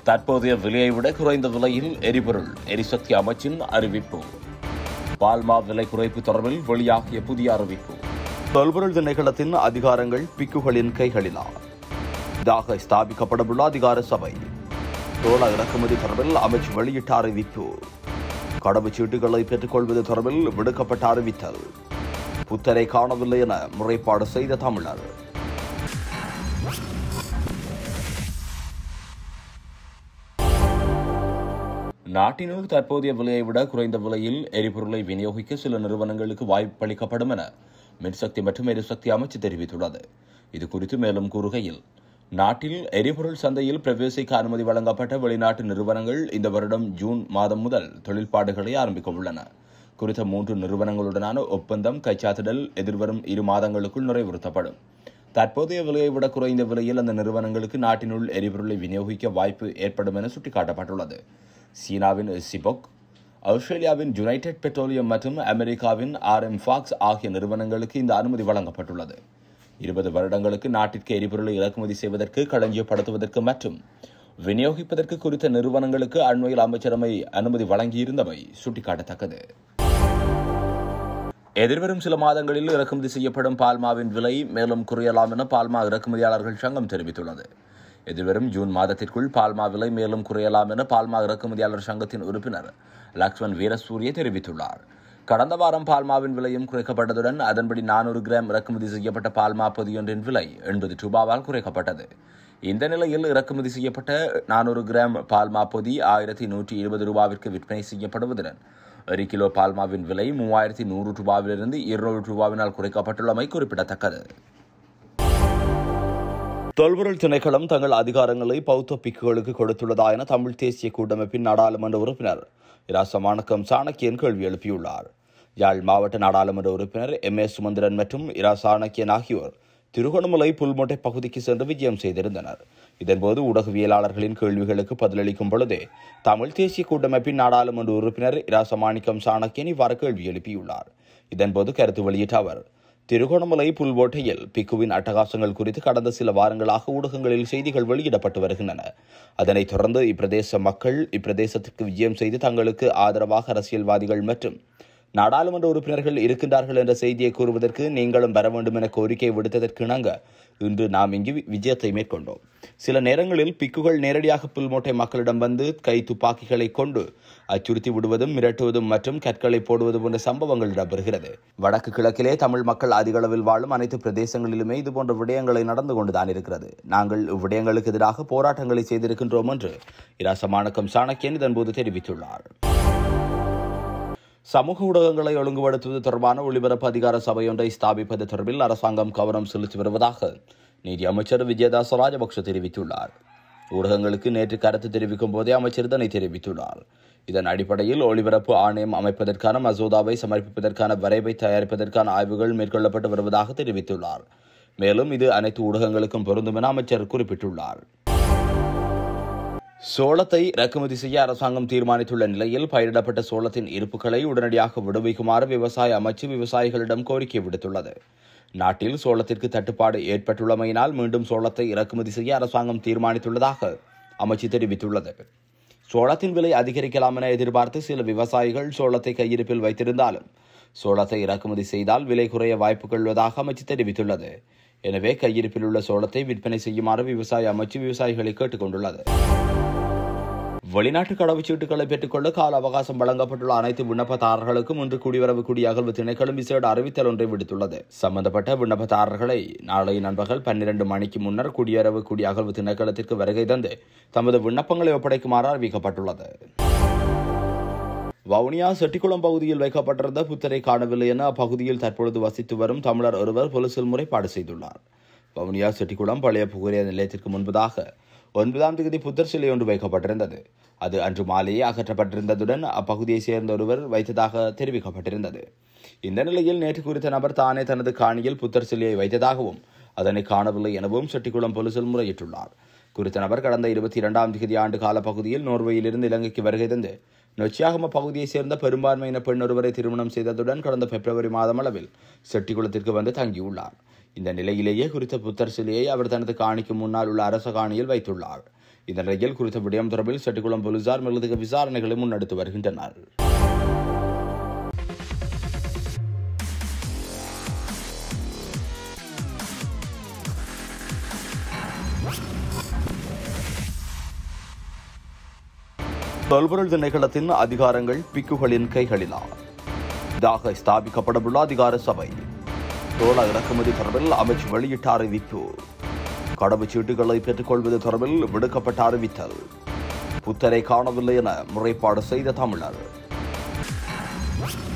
தற்போதைய விலையை விட குறைந்த விலையில் எரிபொருள் எரிசக்தி அமைச்சின் அறிவிப்பு பால்மா விலை குறைப்பு தொடர்பில் வெளியாகிய புதிய அறிவிப்பு தொல்பொருள் திணைக்களத்தின் அதிகாரங்கள் பிக்குகளின் கைகளிலா இதாக ஸ்தாபிக்கப்படவுள்ள அதிகார சபை சோள இறக்குமதி தொடர்பில் அமைச்சு வெளியிட்ட அறிவிப்பு கடவுச்சீட்டுகளை பெற்றுக்கொள்வது தொடர்பில் விடுக்கப்பட்ட அறிவித்தல் புத்தரை காணவில்லை என முறைப்பாடு செய்த தமிழர் நாட்டினுள் தற்போதைய விலையை விட குறைந்த விலையில் எரிபொருளை விநியோகிக்க சில நிறுவனங்களுக்கு வாய்ப்பளிக்கப்படும் என மின்சக்தி மற்றும் எரிசக்தி அமைச்சு தெரிவித்துள்ளது இது குறித்து மேலும் கூறுகையில் நாட்டில் எரிபொருள் சந்தையில் பிரவேசிக்க அனுமதி வழங்கப்பட்ட வெளிநாட்டு நிறுவனங்கள் இந்த வருடம் ஜூன் மாதம் முதல் தொழில்பாடுகளை ஆரம்பிக்க உள்ளன குறித்த மூன்று நிறுவனங்களுடனான ஒப்பந்தம் கைச்சாத்திடல் எதிர்வரும் இரு மாதங்களுக்குள் நிறைவுறுத்தப்படும் தற்போதைய விலையை விட குறைந்த விலையில் அந்த நிறுவனங்களுக்கு நாட்டினுள் எரிபொருளை விநியோகிக்க வாய்ப்பு ஏற்படும் என சுட்டிக்காட்டப்பட்டுள்ளது சீனாவின் சிபோக் ஆஸ்திரேலியாவின் யுனைடெட் பெட்ரோலியம் மற்றும் அமெரிக்காவின் ஆர் எம் ஃபாக்ஸ் ஆகிய நிறுவனங்களுக்கு இந்த அனுமதி வழங்கப்பட்டுள்ளது இருபது வருடங்களுக்கு நாட்டிற்கு எரிபொருளை இறக்குமதி செய்வதற்கு களஞ்சியப்படுத்துவதற்கு மற்றும் விநியோகிப்பதற்கு குறித்த நிறுவனங்களுக்கு அண்மையில் அமைச்சரவை அனுமதி வழங்கியிருந்தமை சுட்டிக்காட்டத்தக்கது எதிர்வரும் சில மாதங்களில் இறக்குமதி செய்யப்படும் பால்மாவின் விலை மேலும் குறையலாம் என பால்மா இறக்குமதியாளர்கள் சங்கம் தெரிவித்துள்ளது எதிர்வரும் ஜூன் மாதத்திற்குள் பால்மா விலை மேலும் குறையலாம் என பால்மா இறக்குமதியாளர் சங்கத்தின் உறுப்பினர் லக்ஷ்மண் வீரசூரிய தெரிவித்துள்ளார் கடந்த வாரம் பால்மாவின் விலையும் குறைக்கப்பட்டதுடன் அதன்படி நானூறு கிராம் இறக்குமதி செய்யப்பட்ட பால்மா பொதியொன்றின் விலை எண்பது ரூபாவால் குறைக்கப்பட்டது இந்த நிலையில் இறக்குமதி செய்யப்பட்ட நானூறு கிராம் பால்மா பொதி ஆயிரத்தி நூற்றி இருபது ரூபாவிற்கு விற்பனை செய்யப்படுவதுடன் ஒரு கிலோ பால்மாவின் விலை மூவாயிரத்தி நூறு ரூபாவிலிருந்து இருநூறு ரூபாவினால் குறைக்கப்பட்டுள்ளமை குறிப்பிடத்தக்கது தொல்பொருள் திணைக்களம் தங்கள் அதிகாரங்களை பௌத்த பிக்குகளுக்கு கொடுத்துள்ளதா என தமிழ் தேசிய கூட்டமைப்பின் நாடாளுமன்ற உறுப்பினர் இராசமானக்கம் சாணக்கியன் கேள்வி எழுப்பியுள்ளார் யாழ் மாவட்ட நாடாளுமன்ற உறுப்பினர் எம் ஏ சுமந்திரன் மற்றும் இரா சாணக்கியன் ஆகியோர் திருகோணமலை புல்மோட்டை பகுதிக்கு சென்று விஜயம் செய்திருந்தனர் இதன்போது ஊடகவியலாளர்களின் கேள்விகளுக்கு பதிலளிக்கும் பொழுதே தமிழ் தேசிய கூட்டமைப்பின் நாடாளுமன்ற உறுப்பினர் இராசமாணிக்கம் சாணக்கியன் இவ்வாறு கேள்வி எழுப்பியுள்ளார் இதன்போது கருத்து வெளியிட்ட அவர் திருகோணமலை புல்வோட்டையில் பிக்குவின் அட்டகாசங்கள் குறித்து கடந்த சில வாரங்களாக ஊடகங்களில் செய்திகள் வெளியிடப்பட்டு வருகின்றன அதனைத் தொடர்ந்து இப்பிரதேச மக்கள் இப்பிரதேசத்திற்கு விஜயம் செய்து தங்களுக்கு ஆதரவாக அரசியல்வாதிகள் மற்றும் நாடாளுமன்ற உறுப்பினர்கள் இருக்கின்றார்கள் என்ற செய்தியை கூறுவதற்கு நீங்களும் வர வேண்டும் என கோரிக்கை விடுத்ததற்கு இணங்க இன்று நாம் இங்கு விஜயத்தை மேற்கொண்டோம் சில நேரங்களில் பிக்குகள் நேரடியாக புல்மோட்டை மக்களிடம் வந்து கை துப்பாக்கிகளை கொண்டு அச்சுறுத்தி விடுவதும் மிரட்டுவதும் மற்றும் கற்களை போடுவது போன்ற சம்பவங்கள் இடம்பெறுகிறது வடக்கு கிழக்கிலே தமிழ் மக்கள் அதிக அளவில் வாழும் அனைத்து பிரதேசங்களிலுமே இதுபோன்ற விடயங்களை நடந்து கொண்டுதான் இருக்கிறது நாங்கள் இவ்விடயங்களுக்கு எதிராக போராட்டங்களை செய்திருக்கின்றோம் என்று இராசமானக்கம் சாணக்கியன் இதன்போது தெரிவித்துள்ளார் சமூக ஊடகங்களை ஒழுங்குபடுத்துவது தொடர்பான ஒளிபரப்பு அதிகார சபையொன்றை ஸ்தாபிப்பது தொடர்பில் அரசாங்கம் கவனம் செலுத்தி வருவதாக நீதி அமைச்சர் விஜயதாச ராஜபக்ஷ தெரிவித்துள்ளார் ஊடகங்களுக்கு நேற்று கருத்து தெரிவிக்கும் போதே அமைச்சர் இதனை தெரிவித்துள்ளார் இதன் அடிப்படையில் ஒளிபரப்பு ஆணையம் அமைப்பதற்கான மசோதாவை சமர்ப்பிப்பதற்கான வரைவை தயாரிப்பதற்கான ஆய்வுகள் மேற்கொள்ளப்பட்டு வருவதாக தெரிவித்துள்ளார் மேலும் இது அனைத்து ஊடகங்களுக்கும் பொருந்தும் என அமைச்சர் குறிப்பிட்டுள்ளார் சோளத்தை இறக்குமதி செய்ய அரசாங்கம் தீர்மானித்துள்ள நிலையில் பயிரிடப்பட்ட சோளத்தின் இருப்புகளை உடனடியாக விடுவிக்குமாறு விவசாய அமைச்சு விவசாயிகளிடம் கோரிக்கை விடுத்துள்ளது நாட்டில் சோளத்திற்கு தட்டுப்பாடு ஏற்பட்டுள்ளமையினால் மீண்டும் சோளத்தை இறக்குமதி செய்ய அரசாங்கம் தீர்மானித்துள்ளதாக அமைச்சு தெரிவித்துள்ளது சோளத்தின் விலை அதிகரிக்கலாம் என எதிர்பார்த்து சில விவசாயிகள் சோளத்தை கையிருப்பில் வைத்திருந்தாலும் சோளத்தை இறக்குமதி செய்தால் விலை குறைய வாய்ப்புகள் உள்ளதாக அமைச்சு தெரிவித்துள்ளது எனவே கையிருப்பில் உள்ள சோளத்தை விற்பனை செய்யுமாறு விவசாய அமைச்சு விவசாயிகளை கேட்டுக் கொண்டுள்ளது வெளிநாட்டு கடவுச்சீட்டுகளை பெற்றுக்கொள்ள கால அவகாசம் வழங்கப்பட்டுள்ள அனைத்து விண்ணப்பதாரர்களுக்கும் இன்று குடிவரவு குடியகல்வு திணைக்களம் விசேட அறிவித்தல் ஒன்றை விடுத்துள்ளது சம்பந்தப்பட்ட விண்ணப்பதாரர்களை நாளை நண்பகல் பன்னிரண்டு மணிக்கு முன்னர் குடியரவு குடியகல்வு திணைக்களத்திற்கு வருகை தந்து தமது விண்ணப்பங்களை ஒப்படைக்குமாறு அறிவிக்கப்பட்டுள்ளது வவுனியா செட்டிக்குளம் பகுதியில் வைக்கப்பட்டிருந்த புத்தரை காணவில்லை என அப்பகுதியில் தற்பொழுது வசித்து வரும் தமிழர் ஒருவர் போலீசில் முறைப்பாடு செய்துள்ளார் வவுனியா செட்டிக்குளம் பழைய புகையிர நிலையத்திற்கு முன்பதாக ஒன்பதாம் தேதி புத்தர் சிலை ஒன்று வைக்கப்பட்டிருந்தது அது அன்று மாலையே அகற்றப்பட்டிருந்ததுடன் அப்பகுதியைச் சேர்ந்த ஒருவர் வைத்ததாக தெரிவிக்கப்பட்டிருந்தது இந்த நிலையில் நேற்று குறித்த நபர் தானே தனது காணியில் புத்தர் சிலையை வைத்ததாகவும் அதனை காணவில்லை எனவும் செட்டிக்குளம் போலீசில் முறையிட்டுள்ளார் குறித்த நபர் கடந்த இருபத்தி இரண்டாம் தேதி ஆண்டு கால பகுதியில் நோர்வேயிலிருந்து இலங்கைக்கு வருகை தந்து நொச்சியாகம பகுதியைச் சேர்ந்த பெரும்பான்மையின பெண் ஒருவரை திருமணம் செய்ததுடன் கடந்த பிப்ரவரி மாதம் அளவில் செட்டிக்குளத்திற்கு வந்து தங்கியுள்ளார் இந்த நிலையிலேயே குறித்த புத்தர் சிலையை அவர் தனது காணிக்கு முன்னால் உள்ள அரச காணியில் வைத்துள்ளார் இந்த நிலையில் குறித்த விடயம் தொடர்பில் செட்டிக்குளம் போலீசார் மேலதிக விசாரணைகளை முன்னெடுத்து வருகின்றனர் தொல்பொருள் திணைக்களத்தின் அதிகாரங்கள் பிக்குகளின் கைகளிலா இதாக ஸ்தாபிக்கப்படவுள்ள அதிகார சபை தோள இறக்குமதி தொடர்பில் அமைச்சு வெளியிட்ட அறிவிப்பு கடவுச்சீட்டுகளை பெற்றுக்கொள்வது தொடர்பில் விடுக்கப்பட்ட அறிவித்தல் புத்தரை காணவில்லை என முறைப்பாடு செய்த தமிழர்